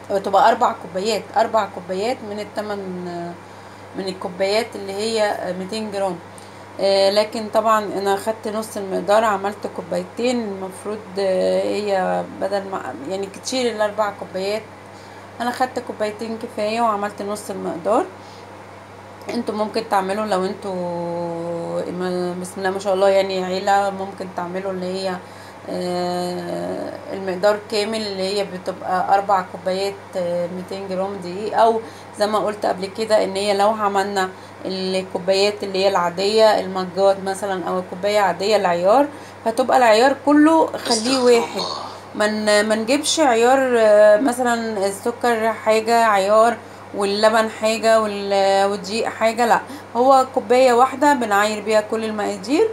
بتبقى اربع كوبايات اربع كوبايات من التمن من الكوبايات اللي هي 200 جرام آه، لكن طبعا انا خدت نص المقدار عملت كوبايتين المفروض آه، هي بدل ما يعني كتير الاربع كوبايات انا خدت كوبايتين كفايه وعملت نص المقدار انتوا ممكن تعملوا لو انتوا ما- بسم الله ما شاء الله يعني عيلة ممكن تعملوا اللي هي آه، المقدار كامل اللي هي بتبقى اربع كوبايات آه، 200 جرام دقيق او زي ما قلت قبل كده ان هي لو عملنا الكوبايات اللي هي العادية المجات مثلا او الكوباية عادية العيار فتبقى العيار كله خليه واحد من ما نجيبش عيار آه، مثلا السكر حاجة عيار واللبن حاجة وال- والدقيق حاجة لا هو كوباية واحدة بنعاير بيها كل المقادير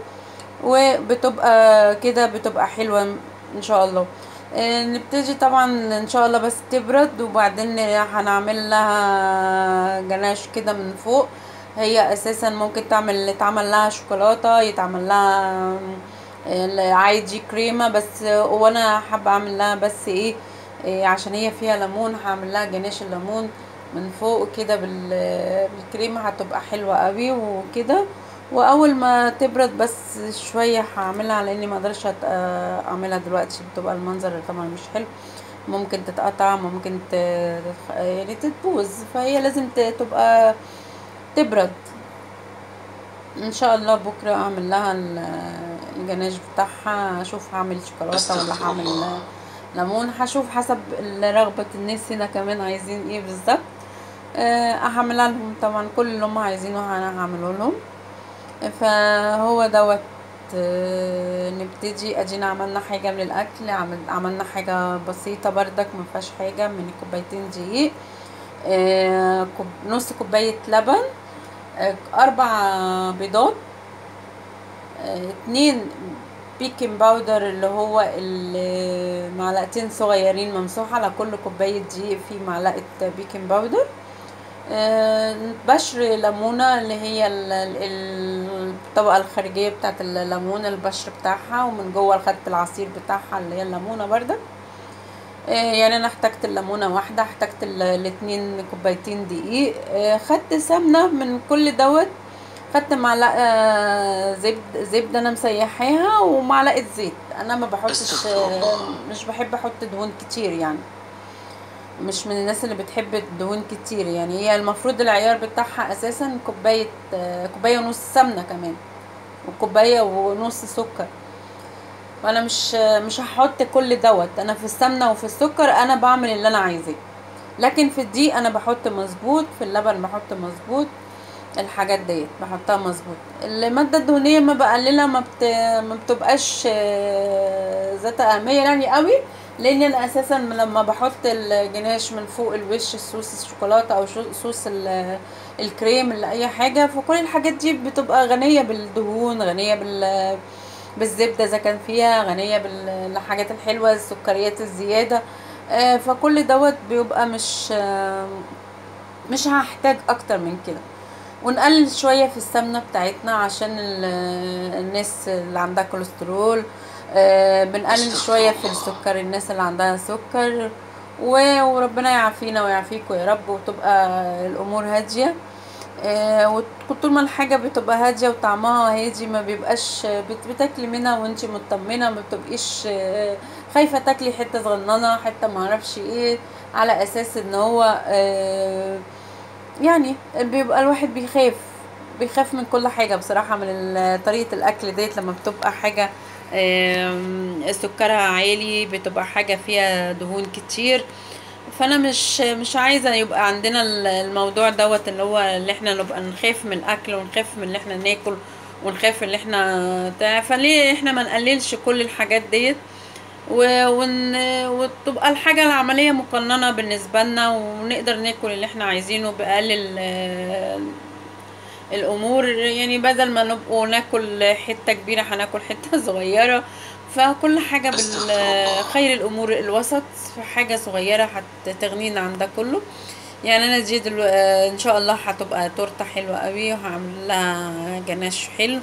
وبتبقى كده بتبقى حلوة ان شاء الله آه، نبتدي طبعا ان شاء الله بس تبرد وبعدين هنعمل لها جناش كده من فوق هي اساسا ممكن تعمل يتعمل لها شوكولاتة يتعمل لها آه، عادي كريمة بس آه، وانا حابة اعمل لها بس ايه إيه عشان هي فيها ليمون هعمل لها جناش الليمون من فوق كده بال- بالكريمة هتبقى حلوة قوي وكده واول ما تبرد بس شوية هعملها على اني ما اقدرش أت- اعملها دلوقتي بتبقى المنظر طبعا مش حلو ممكن تتقطع ممكن ت... يعني تتبوظ فهي لازم ت- تبقى تبرد ان شاء الله بكره اعمل لها ال- الجناش بتاعها اشوف هعمل شوكولاته ولا هعمل ليمون هشوف حسب رغبه الناس هنا كمان عايزين ايه بالظبط آه، هعملها لهم طبعا كل اللي هم عايزينه انا هعمله لهم فهو دوت آه، نبتدي ادينا عملنا حاجه من الاكل عمل عملنا حاجه بسيطه بردك ما فيهاش حاجه من كوبايتين دقيق آه، كوب- نص كوبايه لبن آه، اربع بيضات آه، اتنين بيكنج باودر اللي هو ال- معلقتين صغيرين ممسوح على كل كوباية دقيق في معلقة بيكنج باودر آه، بشر ليمونة اللي هي ال- ال- الطبقة الخارجية بتاعت الليمون البشر بتاعها ومن جوه خدت العصير بتاعها اللي هي الليمونة برضه آه، يعني انا احتجت الليمونه واحده احتجت ال- الاتنين كوبايتين دقيق آه، خدت سمنه من كل دوت خدت معلقه زبد زبده انا مسيحاها ومعلقه زيت انا ما بحطش آه، مش بحب احط دهون كتير يعني مش من الناس اللي بتحب الدهون كتير يعني هي المفروض العيار بتاعها اساسا كوبايه آه، كوبايه ونص سمنه كمان وكوبايه ونص سكر وانا مش مش هحط كل دوت انا في السمنه وفي السكر انا بعمل اللي انا عايزاه لكن في الدقيق انا بحط مظبوط في اللبن بحط مظبوط الحاجات ديت بحطها مظبوط الماده الدهنيه ما بقللها ما, بت... ما بتبقاش آه، ذات اهميه يعني قوي لان انا اساسا لما بحط الجناش من فوق الوش صوص الشوكولاته او شو- صوص ال- الكريم اللي اي حاجه فكل الحاجات دي بتبقى غنيه بالدهون غنيه بال بالزبده اذا كان فيها غنيه بالحاجات الحلوه السكريات الزياده آه، فكل دوت بيبقى مش آه، مش هحتاج اكتر من كده ونقلل شويه في السمنه بتاعتنا عشان ال- الناس اللي عندها كوليسترول آه، بنقلل شويه في السكر الناس اللي عندها سكر و- وربنا يعافينا ويعافيكم يا رب وتبقى الامور هاديه آه، وطول ما الحاجه بتبقى هاديه وطعمها هادي ما بيبقاش بت- بتاكلي منها وانتي مطمنه ما بتبقيش آه، خايفه تاكلي حته صغننه حته ما اعرفش ايه على اساس ان هو آه، يعني بيبقى الواحد بيخاف بيخاف من كل حاجه بصراحه من ال- طريقه الاكل ديت لما بتبقى حاجه آم، سكرها عالي بتبقى حاجه فيها دهون كتير فانا مش مش عايزه يبقى عندنا ال- الموضوع دوت اللي هو اللي احنا نبقى نخاف من الاكل ونخاف من اللي احنا ناكل ونخاف اللي احنا بتاع فليه احنا ما نقللش كل الحاجات ديت و- ون... وتبقى الحاجة العملية مقننة بالنسبة لنا ونقدر ناكل اللي احنا عايزينه بأقل ال- الأمور يعني بدل ما نبقوا ناكل حتة كبيرة هناكل حتة صغيرة فكل حاجة بالخير الأمور الوسط في حاجة صغيرة هتغنينا عن ده كله يعني انا دي دلو... آه، ان شاء الله هتبقى تورته حلوه قوي وهعمل لها جناش حلو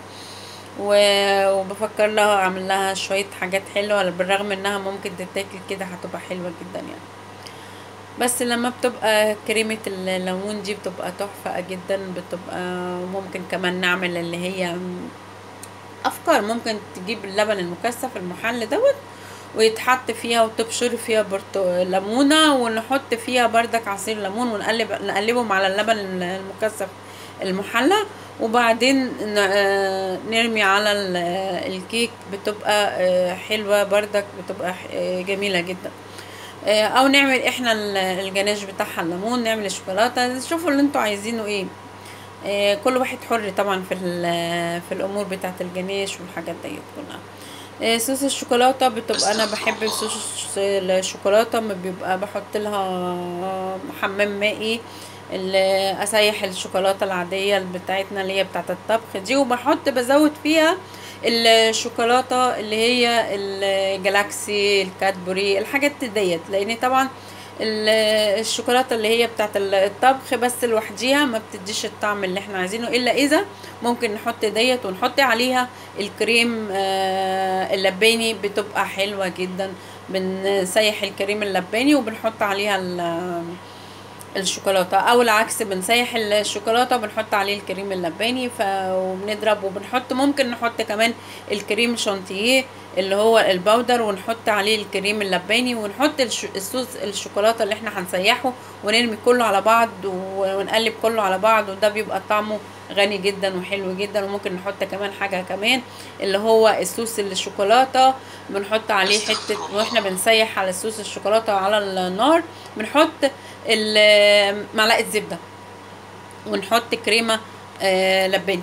و- وبفكر لها اعمل لها شويه حاجات حلوه بالرغم انها ممكن تتاكل كده هتبقى حلوه جدا يعني بس لما بتبقى كريمة الليمون دي بتبقى تحفة جدا بتبقى ممكن كمان نعمل اللي هي افكار ممكن تجيب اللبن المكثف المحل دوت ويتحط فيها وتبشر فيها برتو ليمونه ونحط فيها بردك عصير ليمون ونقلب نقلبهم على اللبن المكثف المحلى وبعدين ن- آه، نرمي على ال- آه، الكيك بتبقى آه، حلوه بردك بتبقى ح- آه، جميله جدا آه، او نعمل احنا ال- الجناش بتاعها الليمون نعمل الشوكولاته شوفوا اللي انتوا عايزينه ايه آه، كل واحد حر طبعا في ال- في الامور بتاعه الجناش والحاجات ديت كلها آه، صوص الشوكولاته بتبقى انا بحب صوص الشوكولاته ما بيبقى بحط لها حمام مائي اللي اسيح الشوكولاته العاديه بتاعتنا اللي هي بتاعه الطبخ دي وبحط بزود فيها الشوكولاته اللي هي الجلاكسي الكادبوري الحاجات ديت لان طبعا ال- الشوكولاته اللي هي بتاعت الطبخ بس لوحديها ما بتديش الطعم اللي احنا عايزينه الا اذا ممكن نحط ديت ونحط عليها الكريم آه، اللباني بتبقى حلوه جدا بنسيح الكريم اللباني وبنحط عليها ال- الشوكولاته او العكس بنسيح الشوكولاته وبنحط عليه الكريم اللباني ف... وبنضرب وبنحط ممكن نحط كمان الكريم شانتيه اللي هو البودر ونحط عليه الكريم اللباني ونحط الش... الصوص الشوكولاته اللي احنا هنسيحه ونرمي كله على بعض و- ونقلب كله على بعض وده بيبقى طعمه غني جدا وحلو جدا وممكن نحط كمان حاجه كمان اللي هو الصوص الشوكولاته بنحط عليه حته واحنا بنسيح على الصوص الشوكولاته على النار بنحط ال- معلقه زبده ونحط كريمه آه، لباني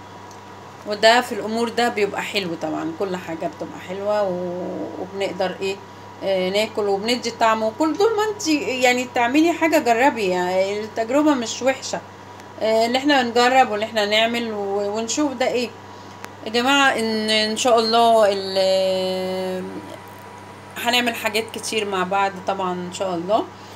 وده في الامور ده بيبقى حلو طبعا كل حاجه بتبقى حلوه و- وبنقدر ايه آه، ناكل وبندي طعم وكل دول ما انت يعني تعملي حاجه جربي يعني التجربه مش وحشه آه، اللي احنا نجرب واللي احنا نعمل و- ونشوف ده ايه يا جماعه ان ان شاء الله ال- هنعمل حاجات كتير مع بعض طبعا ان شاء الله